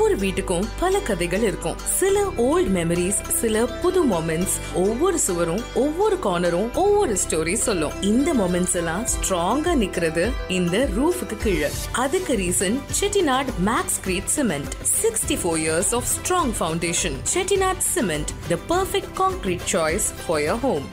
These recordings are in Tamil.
ஒவ்வொரு வீட்டுக்கும் பல கதைகள் இருக்கும் சில ஓல்ட் மெமரிஸ் சில புது மொமெண்ட்ஸ் ஒவ்வொரு சுவரும் ஒவ்வொரு கார்னரும் ஒவ்வொரு ஸ்டோரி சொல்லும் இந்த மொமெண்ட்ஸ் எல்லாம் ஸ்ட்ராங்கா நிக்கிறது இந்த ரூஃபுக்கு கீழே அதுக்கு reason Chettinad Maxcrete cement sixty four years of strong foundation Chettinad cement the perfect concrete choice for your home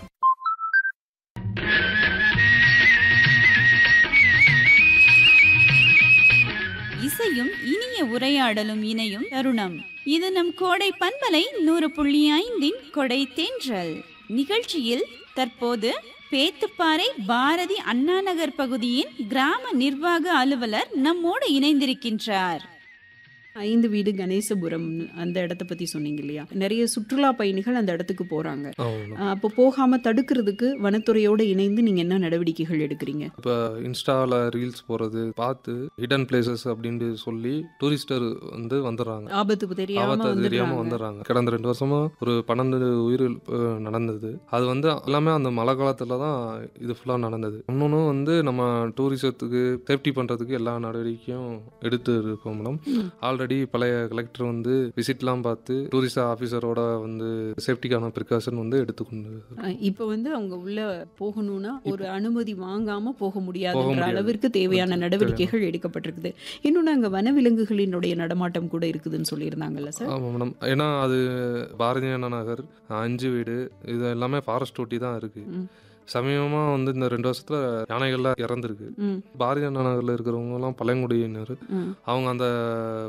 இசையும் இனிய உரையாடலும் இணையும் தருணம் இது நம் கோடை பண்பலை நூறு புள்ளி ஐந்தின் கொடை தேன்றல் நிகழ்ச்சியில் தற்போது பேத்துப்பாறை பாரதி அண்ணாநகர் பகுதியின் கிராம நிர்வாக அலுவலர் நம்மோடு இணைந்திருக்கின்றார் ஐந்து வீடு கணேசபுரம் அந்த இடத்த பத்தி சொன்னீங்க இல்லையா நிறைய சுற்றுலா பயணிகள் அந்த இடத்துக்கு போறாங்க ஆமாம் அஹ் அப்போ போகாம தடுக்கிறதுக்கு வனத்துறையோட இணைந்து நீங்க என்ன நடவடிக்கைகள் எடுக்கிறீங்க இப்போ இன்ஸ்டாவில் ரீல்ஸ் போகிறது பார்த்து ஹிடன் பிளேசஸ் அப்படின்ட்டு சொல்லி டூரிஸ்டர் வந்து வந்துடுறாங்க ஆபத்து தெரியாம ஆபத்து தெரியாம வந்துடுறாங்க வந்துடுறாங்க கடந்த ரெண்டு வருஷமா ஒரு பன்னெண்டு உயிரிழப்பு நடந்தது அது வந்து எல்லாமே அந்த மழை காலத்துல தான் இது ஃபுல்லாக நடந்தது இன்னொன்று வந்து நம்ம டூரிசத்துக்கு சேஃப்டி பண்றதுக்கு எல்லா நடவடிக்கையும் எடுத்து இருக்கோம் மேடம் ஆல்ரெடி பழைய கலெக்டர் வந்து விசிட்லாம் பார்த்து டூரிஸ்ட் ஆஃபீஸரோட வந்து சேஃப்டிக்கான ப்ரிகாஷன் வந்து எடுத்துக்கொண்டு அஹ் இப்ப வந்து அவங்க உள்ள போகணும்னா ஒரு அனுமதி வாங்காம போக முடியாதுன்ற முடியாது. அளவிற்கு தேவையான தேவையான. நடவடிக்கைகள் எடுக்கப்பட்டிருக்குது இன்னொன்னு அங்க வனவிலங்குகளினுடைய நடமாட்டம் கூட இருக்குதுன்னு சொல்லியிருந்தாங்கல்ல சார் ஆமாம் மேடம் ஏன்னா அது பாரதிய அண்ணா நகர் அஞ்சு வீடு இது எல்லாமே ஃபாரஸ்ட் ஒட்டி தான் இருக்கு ம். சமீபமாக வந்து இந்த ரெண்டு வருஷத்துல யானைகள்லாம் இறந்துருக்கு ம் பாரதிய அண்ணா நகரில் இருக்கிறவங்க எல்லாம் பழங்குடியினர் ம் அவங்க அந்த